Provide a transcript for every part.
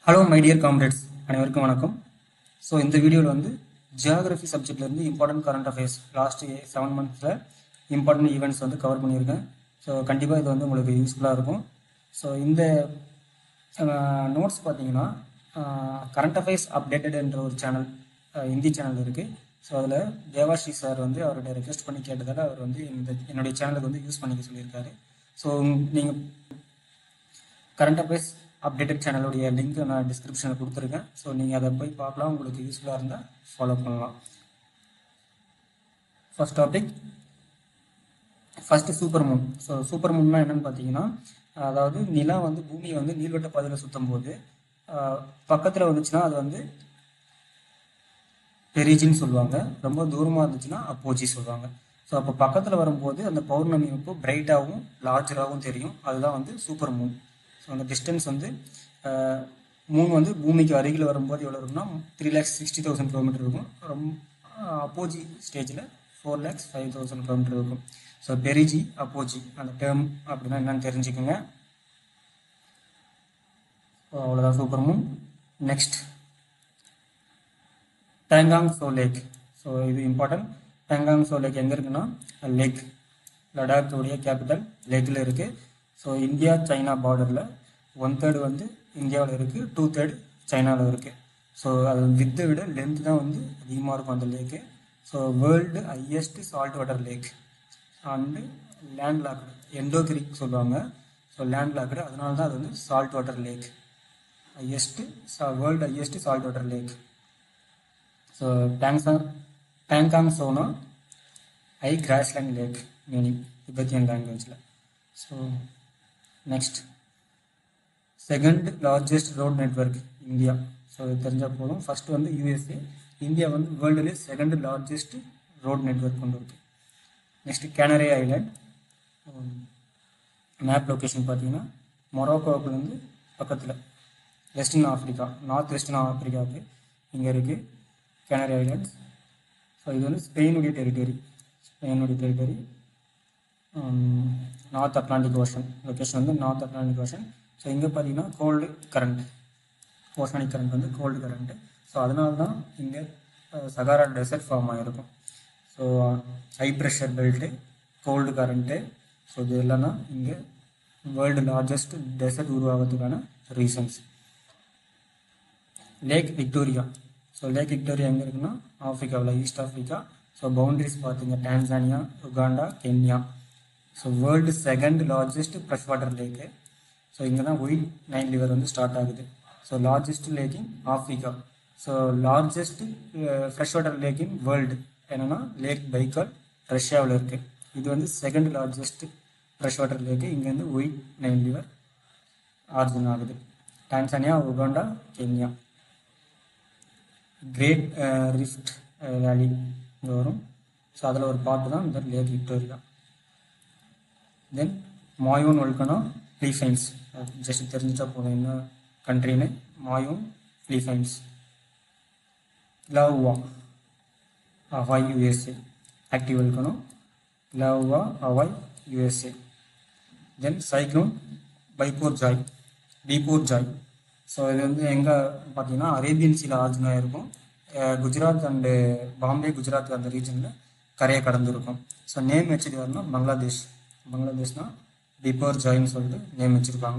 hello my dear comrades அனைவருக்கும் வணக்கம் so இந்த வீடியோவில் வந்து ஜியாகிரஃபி சப்ஜெக்ட்லேருந்து important current affairs last seven மந்த்ஸில் இம்பார்ட்டன்ட் ஈவெண்ட்ஸ் வந்து கவர் பண்ணியிருக்கேன் ஸோ கண்டிப்பாக இது வந்து உங்களுக்கு யூஸ்ஃபுல்லாக இருக்கும் ஸோ இந்த நோட்ஸ் பார்த்தீங்கன்னா கரண்ட் அஃபேர்ஸ் அப்டேட்டட் என்ற ஒரு சேனல் ஹிந்தி சேனல் இருக்குது ஸோ அதில் தேவாஸ்ரீ சார் வந்து அவருடைய ரெக்வெஸ்ட் பண்ணி கேட்டதால் அவர் வந்து இந்த என்னுடைய சேனலுக்கு வந்து யூஸ் பண்ணிக்க சொல்லியிருக்காரு ஸோ நீங்கள் கரண்ட் அஃபேர்ஸ் அப்டேட்டட் சேனலுடைய லிங்க் நான் டிஸ்கிரிப்ஷனில் கொடுத்துருக்கேன் ஸோ நீங்கள் அதை போய் பார்க்கலாம் உங்களுக்கு யூஸ்ஃபுல்லாக இருந்தால் ஃபாலோ பண்ணலாம் first topic first super moon so super மூன்னா என்னன்னு பார்த்தீங்கன்னா அதாவது நிலா வந்து பூமியை வந்து நீள்வட்ட பாதையில் சுற்றும் போது பக்கத்தில் வந்துச்சுன்னா அது வந்து பெரிஜின்னு சொல்லுவாங்க ரொம்ப தூரமாக இருந்துச்சுன்னா அப்போஜி சொல்லுவாங்க ஸோ அப்போ பக்கத்தில் வரும்போது அந்த பௌர்ணமி அப்போ பிரைட்டாகவும் லார்ஜராகவும் தெரியும் அதுதான் வந்து சூப்பர் மூன் ஸோ அந்த டிஸ்டன்ஸ் வந்து மூன் வந்து பூமிக்கு அருகில் வரும்போது எவ்வளோ இருக்கும்னா three lakhs sixty thousand kilometre இருக்கும் ரொம்ப அப்போஜி ஸ்டேஜில் four lakhs five thousand kilometre இருக்கும் ஸோ பெரிஜி அப்போஜி அந்த டேர்ம் அப்படின்னா என்னன்னு தெரிஞ்சுக்கோங்க ஸோ அவ்வளோதான் சூப்பர் மூன் நெக்ஸ்ட் டேங்காங் சோ லேக் ஸோ இது இம்பார்ட்டன்ட் டேங்காங் சோ லேக் எங்கே இருக்குன்னா லேக் லடாக்குடைய கேபிட்டல் லேக்கில் இருக்குது so India China border one third வந்து இந்தியாவில் இருக்குது டூ தேர்டு சைனாவில் இருக்குது ஸோ அது வித்தை விட லென்த் தான் வந்து அதிகமாக இருக்கும் அந்த lake so world highest salt water lake and land locked endorheic சொல்லுவாங்க ஸோ லேண்ட் லாக்டு அதனால தான் அது வந்து salt water lake highest world highest salt water lake so டேங்ஸாங் டேங்காங் சோனா high grassland lake meaning Tibetan லாங்குவேஜில் so next second largest road network India so இது தெரிஞ்சால் போதும் ஃபர்ஸ்ட் வந்து யூஎஸ்ஏ இந்தியா வந்து வேர்ல்டுலேயே செகண்ட் லார்ஜஸ்ட் ரோட் நெட்ஒர்க் கொண்டு இருக்கு next Canary island map location பார்த்தீங்கன்னா மொரோக்கோவுக்குலேருந்து பக்கத்தில் வெஸ்டர்ன் ஆஃப்ரிக்கா நார்த் வெஸ்டர்ன் ஆஃப்ரிக்காவுக்கு இங்கே இருக்குது கேனரி ஐலாண்ட்ஸ் ஸோ இது வந்து ஸ்பெயினுடைய டெரிட்டரி ஸ்பெயினுடைய territory north Atlantic ocean location வந்து நார்த் அட்லாண்டிக் ஓஷன் ஸோ இங்கே பார்த்தீங்கன்னா கோல்டு கரண்ட் ஓஷனிக் கரண்ட் வந்து கோல்டு கரண்ட்டு ஸோ அதனால தான் இங்கே சகாரா டெசர்ட் ஃபார்ம் ஆகிருக்கும் so high pressure belt cold current so இது இல்லைன்னா இங்கே வேர்ல்டு லார்ஜஸ்ட் டெசர்ட் உருவாகிறதுக்கான reasons lake Victoria so lake Victoria எங்கே இருக்குன்னா ஆஃப்ரிக்காவில் ஈஸ்ட் ஆஃப்ரிக்கா ஸோ பவுண்ட்ரிஸ் பார்த்தீங்க Tanzania Uganda Kenya so world second largest fresh water lake so இங்கே தான் ஒயிட் நைன் லிவர் வந்து ஸ்டார்ட் ஆகுது so largest lake in Africa so largest fresh water lake in world என்னென்னா lake Baikal ரஷ்யாவில் இருக்குது இது வந்து second largest fresh water lake இங்கேருந்து ஒயிட் நைன் லிவர் ஆரிஜின் ஆகுது Tanzania Uganda Kenya great rift valley இங்கே வரும் ஸோ அதில் ஒரு பார்ட்டு தான் இந்த லேக் விக்டோரியா தென் மாயோன் ஒல்கனா ஃபிலிப்பைன்ஸ் ஜஸ்ட் தெரிஞ்சிட்டா போதும் என்ன கண்ட்ரின்னு Mayon Philippines Loa Hawaii USA active volcano Loa Hawaii USA then cyclone Biparjoy Biparjoy so இது வந்து எங்கே பார்த்தீங்கன்னா அரேபியன் சீல ஆரிஜினாக இருக்கும் குஜராத் அண்டு பாம்பே குஜராத் அந்த ரீஜனில் கரையை கடந்துருக்கும் ஸோ நேம் வச்சது யாருன்னா பங்களாதேஷ் பங்களாதேஷ்னா பிபோர் ஜாயின்னு சொல்லிட்டு நேம் வச்சுருப்பாங்க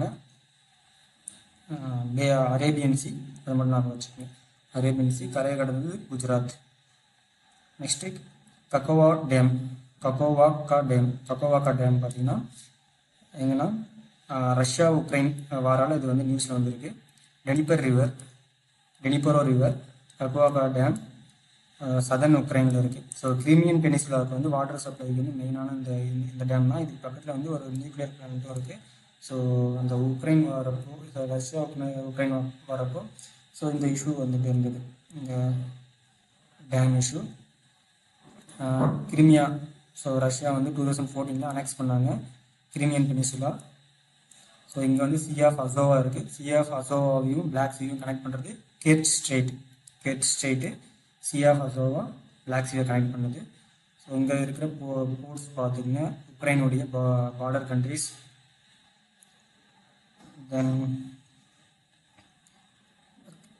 அரேபியன் சி அது மட்டும் நான் வச்சுக்கோங்க அரேபியன் சி கரையை கடந்தது Gujarat next Kakhovka dam Kakhovka dam Kakhovka dam பார்த்தீங்கன்னா எங்கன்னா ரஷ்யா உக்ரைன் வாரால் இது வந்து நியூஸில் வந்திருக்கு Dnipro river Dnipro river Kakhovka dam southern உக்ரைனில் இருக்குது ஸோ கிரீமியன் பெனிசுலாவுக்கு வந்து வாட்டர் சப்ளைக்கு வந்து மெயினான இந்த இந்த டேம் தான் இதுக்கு பக்கத்தில் வந்து ஒரு நியூக்ளியர் பிளான்ட்டும் இருக்குது ஸோ அந்த உக்ரைன் வரப்போ ரஷ்யா உக்ரைன் வரப்போ ஸோ இந்த இஷ்யூ வந்துட்டு இருந்தது இந்த dam issue Crimea so Russia வந்து டூ தௌசண்ட் ஃபோர்டீனில் அனெக்ஸ் பண்ணாங்க கிரிமியன் பெனிசுலா ஸோ இங்கே வந்து சி ஆஃப் அசோவா இருக்குது சி ஆஃப் அசோவாவையும் பிளாக் சீயும் கனெக்ட் பண்ணுறது gate straight gate straight C of அசோவா black சீயை connect பண்ணுது ஸோ இங்கே இருக்கிற போ போர்ட்ஸ் பார்த்தீங்கன்னா உக்ரைனுடைய பா பார்டர் கண்ட்ரிஸ் தென்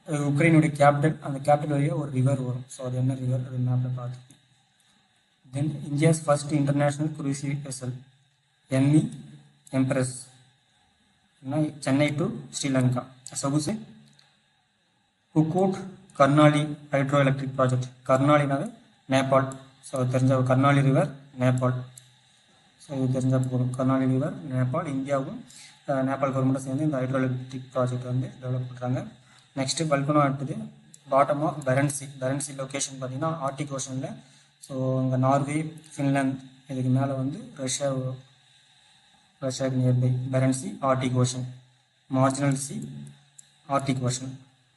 உக்ரைனுடைய கேபிட்டல் அந்த கேபிட்டல் வழியாக ஒரு ரிவர் வரும் ஸோ அது என்ன ரிவர் அது மேப்பில் பார்த்து then India's first international cruise vessel M E empress Chennai to Sri Lanka சொகுசு குக்கூட் கர்னாலி ஹைட்ரோ எலக்ட்ரிக் ப்ராஜெக்ட் கர்னாலினாவே நேபாள் ஸோ தெரிஞ்ச கர்னாலி ரிவர் நேபாள் ஸோ இது தெரிஞ்சால் போதும் கர்நாடக ரிவர் நேபாள் இந்தியாவும் அஹ், நேபாள் கவர்மெண்ட்டும் சேர்ந்து இந்த ஹைட்ரோ எலக்ட்ரிக் ப்ராஜெக்ட் வந்து டெவலப் பண்ணுறாங்க நெக்ஸ்ட்டு பல்கனோ அடுத்தது bottom of Barents Barents location பார்த்தீங்கன்னா ஆர்டிக் ஓஷனில் ஸோ இங்கே நார்வே ஃபின்லாந்து இதுக்கு மேலே வந்து ரஷ்யா ரஷ்யாவுக்கு nearby Barents Arctic ocean marginal sea Arctic ocean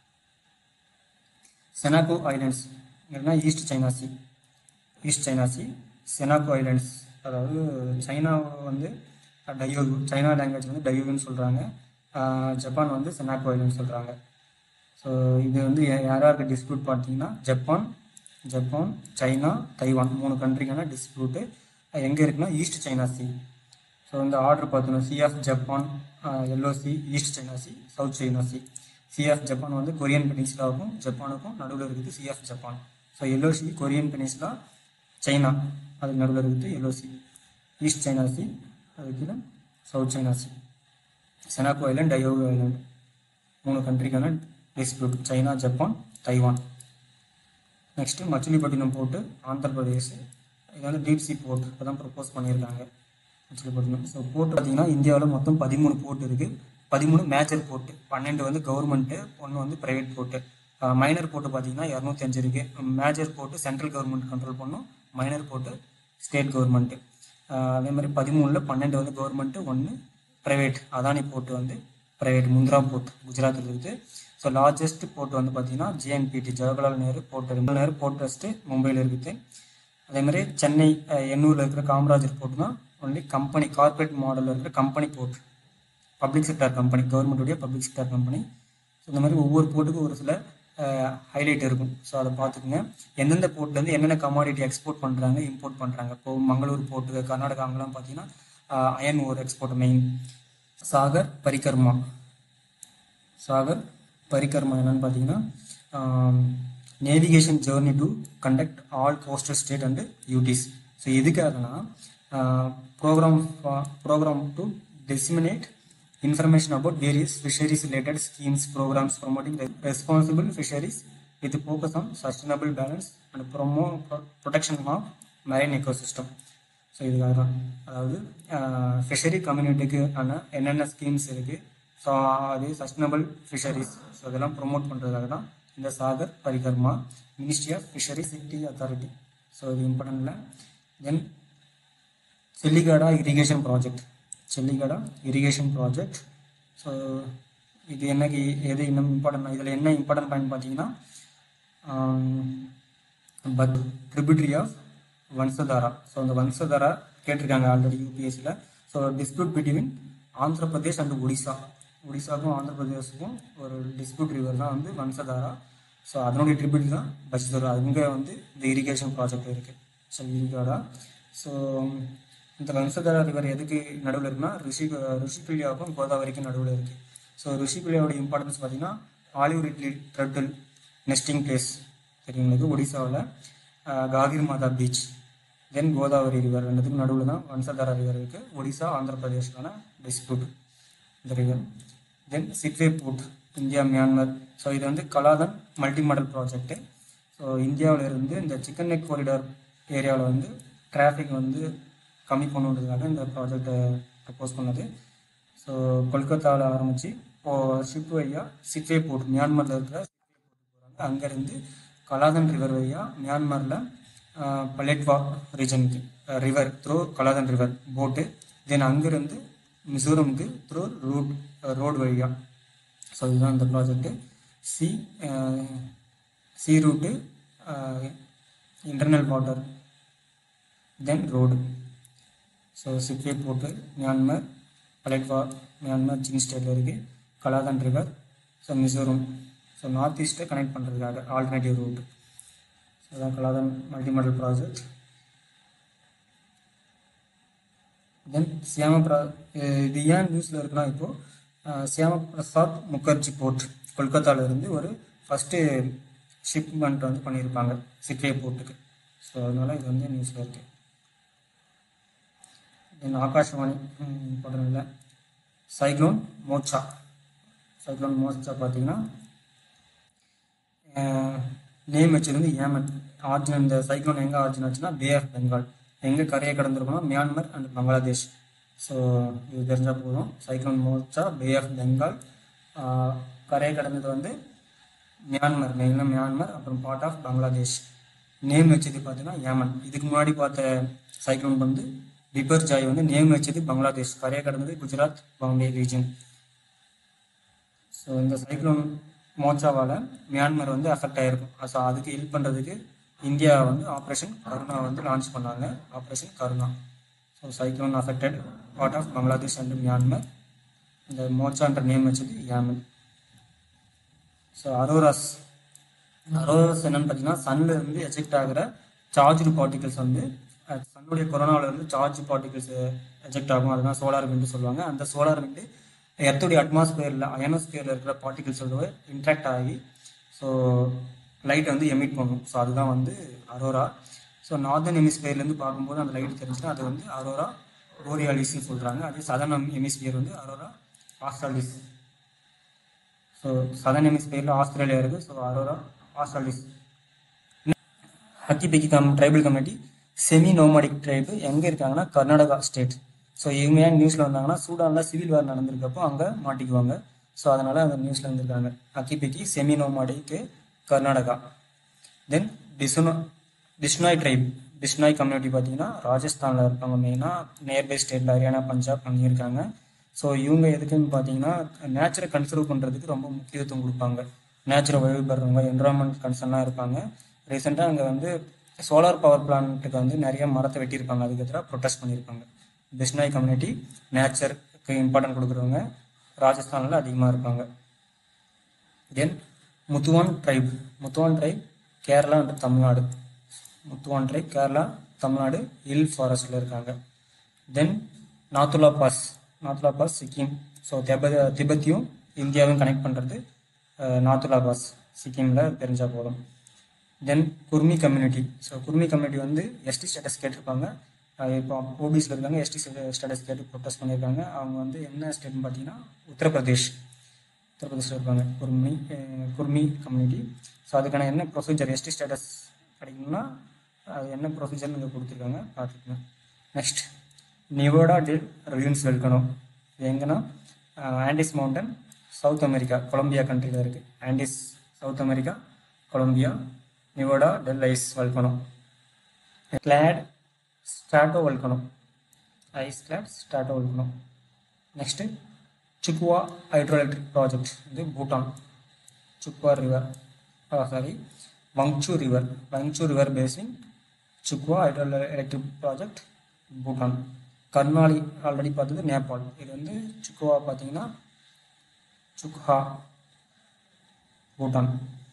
Senkaku islands இல்லைன்னா east China sea east China sea Senkaku islands அதாவது சைனா வந்து டயோகு சைனா லாங்குவேஜ் வந்து டயோகுன்னு சொல்கிறாங்க ஜப்பான் வந்து செனாகோ ஐலண்ட்ஸ் சொல்கிறாங்க ஸோ இது வந்து யா- யாராருக்கு டிஸ்பியூட் பார்த்தீங்கன்னா ஜப்பான் ஜப்பான் சைனா தைவான் மூணு கண்ட்ரிக்கான டிஸ்பியூட்டு எங்கே இருக்குன்னா ஈஸ்ட் சைனா சி ஸோ இந்த ஆர்டர் பார்த்தோன்னா sea of Japan yellow sea east China sea south China sea sea of Japan வந்து கொரியன் பெனின்சுலாவுக்கும் ஜப்பானுக்கும் நடுவில் இருக்குது sea of Japan so yellow sea Korean peninsula China அதுக்கு நடுவில் இருக்குது yellow sea east China sea அதுக்கு கீழே south China sea Senkaku island Diaoyu island மூணு கண்ட்ரிக்கான dispute China Japan Taiwan next Machilipatnam port Andhra Pradesh இது வந்து டீப் சி போர்ட் இப்போ தான் ப்ரப்போஸ் பண்ணியிருக்காங்க மச்சிலிப்பட்டினம் ஸோ போர்ட் பார்த்தீங்கன்னா இந்தியாவில் மொத்தம் பதிமூணு போர்ட் இருக்குது பதிமூணு மேஜர் போர்ட்டு பன்னெண்டு வந்து கவர்மெண்ட்டு ஒன்று வந்து ப்ரைவேட் போர்ட்டு மைனர் போர்ட்டு பார்த்தீங்கன்னா இரநூத்தி அஞ்சு இருக்குது major port central government control பண்ணும் மைனர் போர்ட்டு ஸ்டேட் கவர்மெண்ட்டு அதே மாதிரி பதிமூணில் பன்னெண்டு வந்து கவர்மெண்ட்டு ஒன்று ப்ரைவேட் அதானி போர்ட்டு வந்து ப்ரைவேட் முந்த்ரா போர்ட் குஜராத்தில் இருக்குது ஸோ லார்ஜஸ்ட் போர்ட் வந்து பார்த்தீங்கன்னா JNPT Jawaharlal Nehru port Nehru port trust மும்பையில் இருக்குது அதே மாதிரி சென்னை அஹ், எண்ணூரில் இருக்கிற காமராஜர் போர்ட் தான் ஒன்லி கம்பெனி கார்ப்பரேட் மாடலில் இருக்கிற company port public sector company கவர்மெண்ட்டுடைய பப்ளிக் செக்டார் கம்பெனி ஸோ இந்த மாதிரி ஒவ்வொரு போர்ட்டுக்கும் ஒரு சில ஹைலைட் இருக்கும் ஸோ அதை பார்த்துக்குங்க எந்தெந்த போர்ட்லேருந்து என்னென்ன கமாடிட்டி எக்ஸ்போர்ட் பண்ணுறாங்க இம்போர்ட் பண்ணுறாங்க இப்போ மங்களூர் போர்ட்டு கர்நாடகா அங்கெல்லாம் பார்த்தீங்கன்னா iron ore export main Sagar Parikrama Sagar Parikrama என்னன்னு பார்த்தீங்கன்னா navigation journey to conduct all coastal state and UTs so எதுக்காகனா programme programme to disseminate information about various fisheries related schemes programs promoting the responsible fisheries with focus on sustainable balance and promo pro- protection of marine ecosystem so இதுக்காக தான் அதாவது fishery கம்யூனிட்டிக்கு ஆன என்னென்ன schemes இருக்குது so அது sustainable fisheries so இதெல்லாம் promote பண்ணுறதுக்காக தான் இந்த Sagar Parikrama ministry of fishery city authority so இது இம்பார்ட்டன்ட்ல then Chelligada irrigation project Chelligada irrigation project so இது என்னக்கு எது இன்னும் இம்பார்ட்டன்ட் இதில் என்ன இம்பார்ட்டன்ட் பாயிண்ட் பார்த்தீங்கன்னா but tributary of Vamsadhara so அந்த வம்சதாரா கேட்டிருக்காங்க ஆல்ரெடி யூபிஎஸ்சியில் so dispute between Andhra Pradesh and Odisha ஒடிசாவுக்கும் ஆந்திர பிரதேஷுக்கும் ஒரு டிஸ்பியூட் ரிவர் தான் வந்து வம்சதாரா ஸோ அதனுடைய ட்ரிபியூட் தான் பஸ்தரா அங்கே வந்து இந்த இரிகேஷன் ப்ராஜெக்ட் இருக்குது ஸோ இரிகாடா ஸோ இந்த வம்சதாரா ரிவர் எதுக்கு நடுவில் இருக்குன்னா ரிஷி ரிஷிகுல்யாவுக்கும் கோதாவரிக்கும் நடுவில் இருக்குது ஸோ ரிஷிகுல்யாவோட இம்பார்ட்டன்ஸ் பார்த்தீங்கன்னா olive ridley turtle nesting place சரிங்களுக்கு ஒடிசாவில் காகிர் மாதா பீச் தென் கோதாவரி ரிவர் ரெண்டுத்துக்கும் நடுவில் தான் வம்சதாரா ரிவர் இருக்குது ஒடிசா ஆந்திர பிரதேஷ்க்கான டிஸ்பியூட் இந்த river then Sittwe port India Myanmar so இது வந்து Kaladan multi modal project so இந்தியாவில் இருந்து இந்த சிக்கன் நெக் காரிடார் ஏரியாவில் வந்து டிராஃபிக் வந்து கம்மி பண்ணுன்றதுக்காக இந்த ப்ராஜெக்டை ப்ரப்போஸ் பண்ணது ஸோ கொல்கத்தாவில் ஆரம்பித்து இப்போது ஷிப் வழியாக சிட்வே போர்ட் மியான்மரில் இருக்கிற போகிறாங்க அங்கேருந்து கலாதன் ரிவர் வழியாக மியான்மரில் பலெட்வா ரீஜனுக்கு river through Kaladan river boat then அங்கேருந்து மிசோரமுக்கு த்ரூ ரூட் ரோடு வழியாக ஸோ இதுதான் இந்த project sea sea route internal water then road so Sittwe port Myanmar Paletwa Myanmar Chin ஸ்டேட்டில் இருக்குது Kaladan river so Mizoram so north ஈஸ்ட்டை connect பண்ணுறதுக்காக alternative route so அதான் Kaladan multi modal project then Syama பிரா இது ஏன் நியூஸில் இருக்குன்னா இப்போது சியாம பிரசாத் முகர்ஜி போர்ட் கொல்கத்தால இருந்து ஒரு ஃபஸ்ட்டு ஷிப்மெண்ட் வந்து பண்ணியிருப்பாங்க சிட்வே போர்ட்டுக்கு ஸோ அதனால இது வந்து நியூஸில் இருக்குது தென் ஆகாஷ்வாணி போடுறது இல்லை சைக்ளோன் மோச்சா சைக்ளோன் மோச்சா பார்த்தீங்கன்னா நேம் வச்சது வந்து ஏமன் ஆர்ஜின் இந்த சைக்ளோன் எங்கே ஆர்ஜின் ஆச்சுன்னா பே ஆஃப் பெங்கால் எங்கே கரையை கடந்திருக்கணும் மியான்மர் அண்ட் பங்களாதேஷ் ஸோ இது தெரிஞ்சால் போதும் cyclone Mocha bay of Bengal கரையை கடந்தது வந்து மியான்மர் மெயினாக மியான்மர் அப்புறம் பார்ட் ஆஃப் பங்களாதேஷ் நேம் வச்சது பார்த்தீங்கன்னா ஏமன் இதுக்கு முன்னாடி பார்த்த சைக்ளோன் வந்து பிபர்ஜாய் வந்து நேம் வச்சது பங்களாதேஷ் கரையை கடந்தது குஜராத் பாம்பே ரீஜன் ஸோ இந்த சைக்ளோன் மோச்சாவால் மியான்மர் வந்து அஃபெக்ட் ஆகிருக்கும் ஸோ அதுக்கு ஹெல்ப் பண்ணுறதுக்கு இந்தியா வந்து ஆப்ரேஷன் கருணா வந்து லான்ச் பண்ணாங்க operation Karuna so cyclone affected part of Bangladesh and Myanmar இந்த மோச்சான்ற நேம் வச்சது யாமன் ஸோ அரோராஸ் அரோராஸ் என்னன்னு பார்த்தீங்கன்னா சன்ல இருந்து எஜெக்ட் ஆகிற சார்ஜ்டு பார்ட்டிகல்ஸ் வந்து சன்னுடைய கொரோனாவில் இருந்து சார்ஜ் பார்ட்டிகல்ஸ் எஜெக்ட் ஆகும் அதுதான் சோலார் விண்டு சொல்லுவாங்க அந்த சோலார் விண்டு எர்த்துடைய அட்மாஸ்பியரில் அயனோஸ்பியரில் இருக்கிற பார்ட்டிகல்ஸோட இன்ட்ராக்ட் ஆகி ஸோ லைட் வந்து எமிட் பண்ணும் ஸோ அதுதான் வந்து அரோரா ஸோ நார்தர்ன் ஹெமிஸ்பியர்லேருந்து பார்க்கும்போது அந்த லைட் தெரிஞ்சுன்னா அது வந்து அரோரா போரியாலிஸ்னு சொல்கிறாங்க அதே சதர்ன் ஹெமிஸ்பியர் வந்து அரோரா ஆஸ்ட்ராலிஸ் ஸோ சதர்ன் ஹெமிஸ்பியரில் ஆஸ்திரேலியா இருக்குது so aurora australis Hakki Pikki கம் tribal community semi nomadic tribe எங்கே இருக்காங்கன்னா கர்நாடகா ஸ்டேட் ஸோ இவங்க ஏன் நியூஸில் வந்தாங்கன்னா சூடானில் சிவில் வார் நடந்திருக்கப்போ அங்கே மாட்டிக்குவாங்க ஸோ அதனால் அந்த நியூஸில் வந்திருக்காங்க Hakki Pikki semi nomadic Karnataka then டிசுனோ டிஸ்னாய் ட்ரைப் டிஸ்னாய் கம்யூனிட்டி பார்த்தீங்கன்னா ராஜஸ்தானில் இருப்பாங்க மெயினாக நியர்பை ஸ்டேட்டில் ஹரியானா பஞ்சாப் அங்கே இருக்காங்க ஸோ இவங்க எதுக்குன்னு பார்த்தீங்கன்னா நேச்சரை கன்சர்வ் பண்ணுறதுக்கு ரொம்ப முக்கியத்துவம் கொடுப்பாங்க நேச்சரை வழிபடுறவங்க என்வரான்மெண்ட் கன்சர்னாக இருப்பாங்க ரீசெண்டாக அங்கே வந்து சோலார் பவர் பிளான்ட்டுக்கு வந்து நிறைய மரத்தை வெட்டியிருப்பாங்க அதுக்கு எதிராக ப்ரொட்டஸ்ட் பண்ணியிருப்பாங்க பிஸ்னாய் கம்யூனிட்டி நேச்சருக்கு இம்பார்ட்டன்ட் கொடுக்குறவங்க ராஜஸ்தானில் அதிகமாக இருப்பாங்க then Muthuvan tribe Muthuvan tribe Kerala and Tamil Nadu Muthuvan tribe Kerala Tamil Nadu hill ஃபாரஸ்டில் இருக்காங்க then Nathu La pass Nathu La pass Sikkim so திப திபெத்தையும் இந்தியாவையும் கனெக்ட் பண்ணுறது நாத்துலா பாஸ் சிக்கிமில் தெரிஞ்சால் போதும் then Kurmi community so Kurmi community வந்து எஸ்டி ஸ்டேட்டஸ் கேட்டிருப்பாங்க இப்போ ஓபிஸில் இருக்காங்க எஸ்டி ஸ்டேட்டஸ் கேட்டு ப்ரொட்டஸ்ட் பண்ணியிருக்காங்க அவங்க வந்து என்ன ஸ்டேட்னு பார்த்தீங்கன்னா உத்தரப்பிரதேஷ் உத்தரப்பிரதேஷில் இருப்பாங்க குர்மி குர்மி கம்யூனிட்டி ஸோ அதுக்கான என்ன ப்ரொசீஜர் எஸ்டி ஸ்டேட்டஸ் கிடைக்கணும்னா அது என்ன ப்ரொசீஜர்னு இங்கே கொடுத்துருக்காங்க பார்த்துக்கணும் நெக்ஸ்ட் நிவோடா டெல் ரியூன்ஸ் வெல்கணும் இது எங்கன்னா Andes mountain south America Colombia கண்ட்ரியில் இருக்குது Andes south America Colombia நிவோடா del ice வல்கணும் Claude ஸ்டாட்டோ வல்கணும் ice Claude ஸ்டாட்டோ வல்கணும் next சுக்குவா hydro electric project இது Bhutan சுக்குவா river sorry வங்சூ river வங்சூ river basin சுக்குவா hydro electric project Bhutan கர்னாலி already பார்த்தது நேபாள் இது வந்து சுக்குவா பார்த்தீங்கன்னா சுக்ஹா பூட்டான்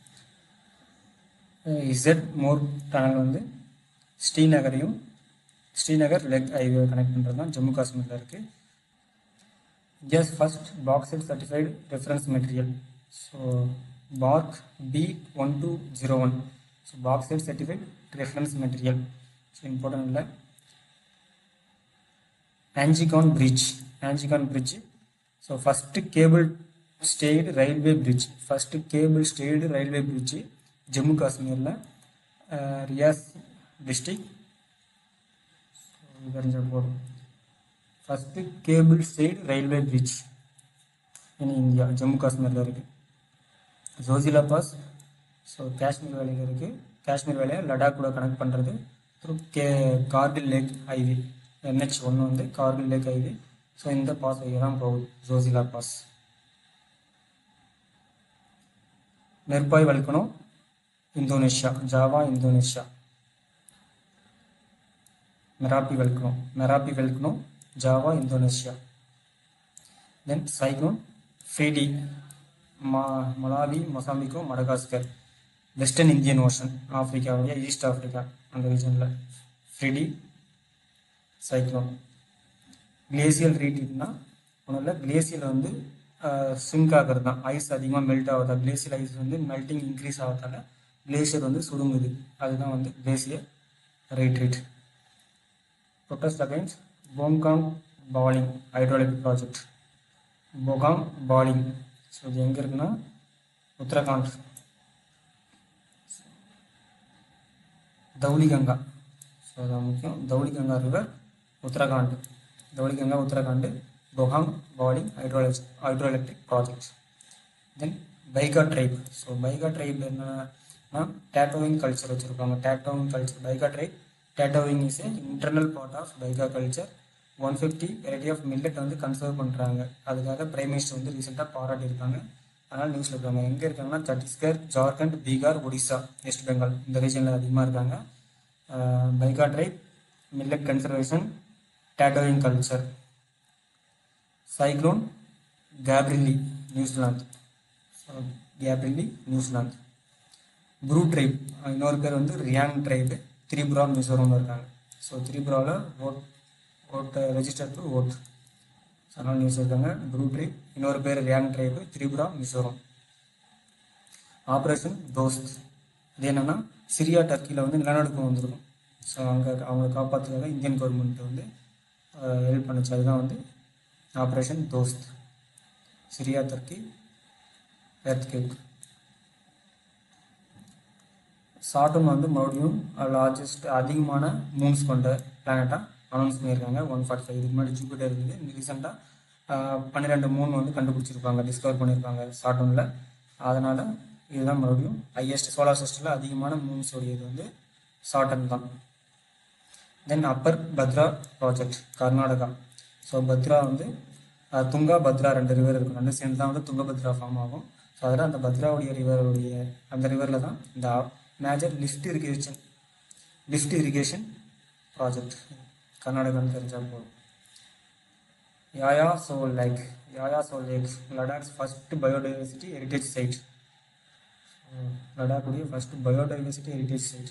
இசட் மோர் டனல் வந்து ஸ்ரீநகரையும் ஸ்ரீநகர் லெக் ஹைவே கனெக்ட் பண்ணுறது தான் ஜம்மு காஷ்மீரில் இருக்குது India's first boxed certified reference material so park B one two zero one so boxed certified reference material so important இல்லை Anji Khad bridge Anji Khad bridge so first cable stayed railway bridge first cable stayed railway bridge Jammu காஷ்மீரில் Reasi district தெரிஞ்சால் போதும் first cable stayed railway bridge in India Jammu காஷ்மீரில் இருக்குது ஜோசிலா pass so Kashmir வேலையில் இருக்குது காஷ்மீர் வேலையை லடாக் கூட கனெக்ட் பண்ணுறது அப்புறம் K Kargil Leh highway NH ஒன்று வந்து கார்கில் லேக் ஹைவே ஸோ இந்த பாஸ் வழியாக தான் போகுது ஜோசிலா பாஸ் நெற்பாய் volcano Indonesia Java Indonesia Merapi volcano Merapi volcano Java Indonesia then cyclone Freddy மா மலாவி மொசாம்பிக்கோ மடகாஸ்கர் வெஸ்டர்ன் இந்தியன் ஓஷன் ஆஃப்ரிக்காவுடைய ஈஸ்ட் ஆஃப்ரிக்கா அந்த ரீஜனில் ஃப்ரிடி சைக்ளோன் கிளேசியல் ரீட்னா ஒன்றும் இல்லை கிளேசியல் வந்து சிங்க் ஆகிறது தான் ஐஸ் அதிகமாக மெல்ட் ஆகுதா கிளேசியர் ஐஸ் வந்து மெல்ட்டிங் இன்க்ரீஸ் ஆகிறதால கிளேசியர் வந்து சுருங்குது அதுதான் வந்து glacier retreat protest against Bokang Baling hydraulic project Bokang Baling so இது எங்கே இருக்குன்னா உத்தரகாண்ட் தௌலிகங்கா ஸோ அதான் முக்கியம் Dhauliganga river Uttarakhand Dhauliganga Uttarakhand Bokang Baling hydrology hydroelectric project then Baiga tribe so Baiga tribe என்னன்னா டேட்டோவிங் கல்ச்சர் வச்சுருப்பாங்க tattooing culture Baiga tribe tattooing is a internal part of Baiga culture one fifty variety of millet வந்து conserve பண்ணுறாங்க அதுக்காக பிரைம் மினிஸ்டர் வந்து ரீசெண்டாக பாராட்டியிருக்காங்க அதனால் நியூஸில் இருக்காங்க எங்கே இருக்காங்கன்னா சத்தீஸ்கர் ஜார்க்கண்ட் பீகார் ஒடிசா வெஸ்ட் பெங்கால் இந்த ரீஜனில் அதிகமாக இருக்காங்க Baiga tribe millet conservation tattooing culture cyclone Gabrielle New Zealand so Gabrielle New Zealand Bru tribe இன்னொரு பேர் வந்து ரியாங் ட்ரைப் திரிபுரா மிசோரம்னு இருக்காங்க ஸோ திரிபுராவில் vote vote register to vote அதனால் நியூஸ் இருக்காங்க ப்ரூ ட்ரைப் இன்னொரு பேர் ரியாங் ட்ரைப் திரிபுரா மிசோரம் ஆப்ரேஷன் தோஸ்த் இது என்னென்னா சிரியா டர்க்கியில் வந்து நிலநடுக்கம் வந்திருக்கும் ஸோ அங்கே அவங்களை காப்பாற்றுறதுக்காக இந்தியன் கவர்மெண்ட் வந்து ஹெல்ப் பண்ணுச்சு அதுதான் வந்து operation Dost Syria Turkey earthquake Saturn வந்து மறுபடியும் லார்ஜஸ்ட் அதிகமான மூன்ஸ் கொண்ட பிளானட்டாக அனௌன்ஸ் பண்ணியிருக்காங்க ஒன் ஃபார்ட்டி ஃபைவ் இதுக்கு முன்னாடி ஜூபிட்டர் இருந்தது ரீசெண்டாக பன்னிரெண்டு மூணு வந்து கண்டுபிடிச்சிருப்பாங்க டிஸ்கவர் பண்ணியிருப்பாங்க சாட்டூனில் அதனால் இதுதான் மறுபடியும் ஹையஸ்ட் சோலார் சிஸ்டமில் அதிகமான மூன்ஸ் உடையது வந்து சாட்டன் தான் then upper Bhadra project Karnataka so Bhadra வந்து அஹ், துங்கா பத்ரா ரெண்டு ரிவர் இருக்கும் ரெண்டு சேர்ந்து தான் வந்து துங்கபத்ரா ஃபார்ம் ஆகும் ஸோ அதில் அந்த பத்ராவுடைய ரிவருடைய அந்த ரிவரில் தான் இந்த major lift irrigation lift irrigation project கர்நாடகான்னு தெரிஞ்சால் போதும் Yaya Tso lake Yaya Tso lake Ladakh's first biodiversity heritage site லடாக்குடைய first biodiversity heritage site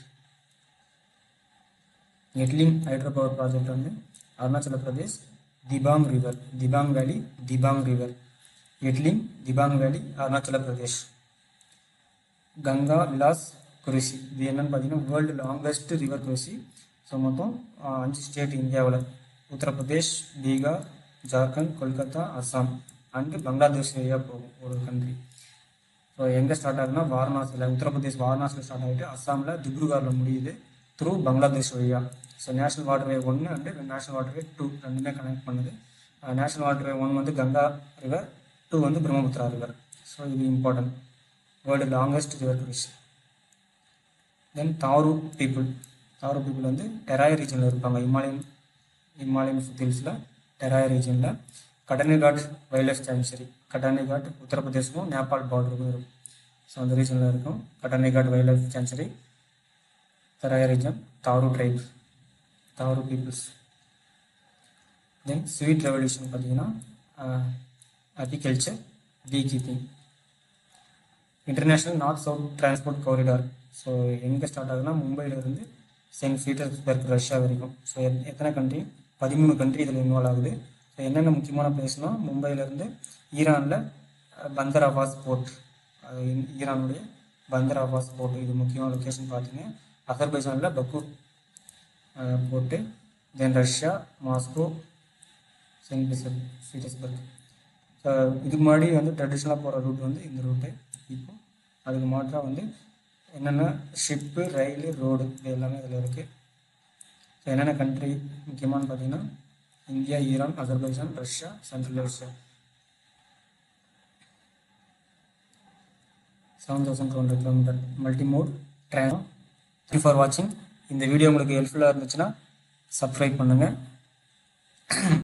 Etalin hydro power project வந்து Arunachal Pradesh Dibang river Dibang valley Dibang river எட்லிங் Dibang வேலி அருணாச்சல பிரதேஷ் கங்கா விலாஸ் குரிசி இது என்னன்னு பார்த்தீங்கன்னா வேர்ல்டு லாங்கஸ்ட் ரிவர் குரிசி ஸோ மொத்தம் ஆஹ், அஞ்சு ஸ்டேட் இந்தியாவில் உத்தரப்பிரதேஷ் பீகார் ஜார்க்கண்ட் கொல்கத்தா அஸ்ஸாம் அண்டு பங்களாதேஷ் வழியாக போகும் ஒரு கண்ட்ரி ஸோ எங்கே ஸ்டார்ட் ஆகுதுன்னா வாரணாசியில் உத்தரப்பிரதேஷ் வாரணாசியில் ஸ்டார்ட் ஆகிட்டு அஸ்ஸாமில் திப்ருகாரில் முடியுது த்ரூ பங்களாதேஷ் வழியாக ஸோ நேஷனல் வாட்டர்வே ஒன்று அண்டு நேஷனல் வாட்டர்வே டூ ரெண்டுமே கனெக்ட் பண்ணுது நேஷனல் வாட்டர்வே ஒன் வந்து கங்கா ரிவர் டூ வந்து பிரம்மபுத்திரா ரிவர் ஸோ இது important world longest river cruise then Tharu people தாரு பீப்புள் வந்து டெராய் ரீஜனில் இருப்பாங்க இமாலயன் இமாலயன் ஹில்ஸில் டெராய் ரீஜனில் Katarniaghat wildlife sanctuary Katarniaghat உத்தரப்பிரதேசமும் நேபாள் பார்டருக்கும் இருக்கும் ஸோ அந்த ரீஜனில் இருக்கும் Katarniaghat wildlife sanctuary Terai region Tharu tribe Tharu peoples then sweet revolution பார்த்தீங்கன்னா agriculture beekeeping international north south transport corridor so எங்கே ஸ்டார்ட் ஆகுதுன்னா மும்பையிலேருந்து சென்ட் பீட்டர்ஸ்பர்க் ரஷ்யா வரைக்கும் ஸோ எத்தனை கண்ட்ரி பதிமூணு கண்ட்ரி இதில் இன்வால்வ் ஆகுது ஸோ என்னென்ன முக்கியமான பிளேஸ்னா மும்பையிலேருந்து ஈரானில் பந்தர் அபாஸ் போர்ட் அது ஈ- ஈரானுடைய பந்தர் அபாஸ் போர்ட் இது முக்கியமான லொக்கேஷன் பார்த்தீங்க அசர்பைஜானில் Baku port then Russia Moscow Saint Peter Petersburg so இதுக்கு முன்னாடி வந்து ட்ரெடிஷ்னலாக போகிற ரூட் வந்து இந்த ரூட்டு இப்போ அதுக்கு மாற்றாக வந்து என்னென்ன ஷிப்பு ரயில் ரோடு இது எல்லாமே இதில் இருக்குது ஸோ என்னென்ன கண்ட்ரி முக்கியமானு பார்த்தீங்கன்னா India Iran Azerbaijan Russia central Asia seven thousand two hundred kilometre multimode train thank you for வாட்சிங் இந்த வீடியோ உங்களுக்கு ஹெல்ப்ஃபுல்லாக இருந்துச்சுன்னா சப்ஸ்கிரைப் பண்ணுங்கள்